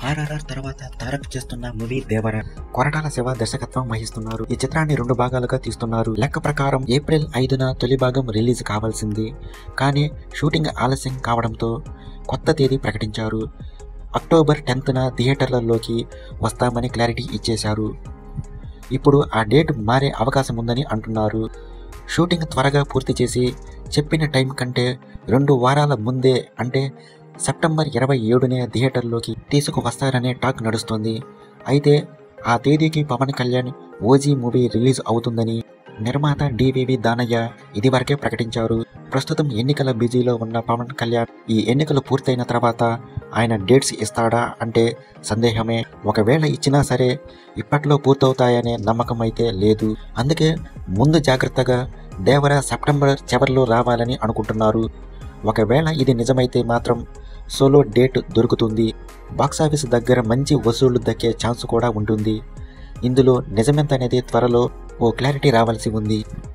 ఆర్ఆర్ఆర్ తర్వాత తారక్ చేస్తున్న మూవీ దేవర కొరటాల శివ దర్శకత్వం వహిస్తున్నారు ఈ చిత్రాన్ని రెండు భాగాలుగా తీస్తున్నారు లెక్క ప్రకారం ఏప్రిల్ ఐదున తొలి భాగం రిలీజ్ కావాల్సింది కానీ షూటింగ్ ఆలస్యం కావడంతో కొత్త తేదీ ప్రకటించారు అక్టోబర్ టెన్త్న థియేటర్లలోకి వస్తామని క్లారిటీ ఇచ్చేశారు ఇప్పుడు ఆ డేట్ మారే అవకాశం ఉందని అంటున్నారు షూటింగ్ త్వరగా పూర్తి చేసి చెప్పిన టైం కంటే రెండు వారాల ముందే అంటే సెప్టెంబర్ ఇరవై ఏడునే థియేటర్లోకి తీసుకువస్తారనే టాక్ నడుస్తోంది అయితే ఆ తేదీకి Pawan Kalyan OG movie release అవుతుందని నిర్మాత డివివి దానయ్య ఇదివరకే ప్రకటించారు ప్రస్తుతం ఎన్నికల బిజీలో ఉన్న పవన్ కళ్యాణ్ ఈ ఎన్నికలు పూర్తయిన తర్వాత ఆయన డేట్స్ ఇస్తాడా అంటే సందేహమే ఒకవేళ ఇచ్చినా సరే ఇప్పట్లో పూర్తవుతాయనే నమ్మకం అయితే లేదు అందుకే ముందు జాగ్రత్తగా దేవర సెప్టెంబర్ చివరిలో రావాలని అనుకుంటున్నారు ఒకవేళ ఇది నిజమైతే మాత్రం సోలో డేట్ దొరుకుతుంది బాక్సాఫీస్ దగ్గర మంచి వసూళ్లు దక్కే ఛాన్స్ కూడా ఉంటుంది ఇందులో నిజమెంత అనేది త్వరలో ఓ క్లారిటీ రావాల్సి ఉంది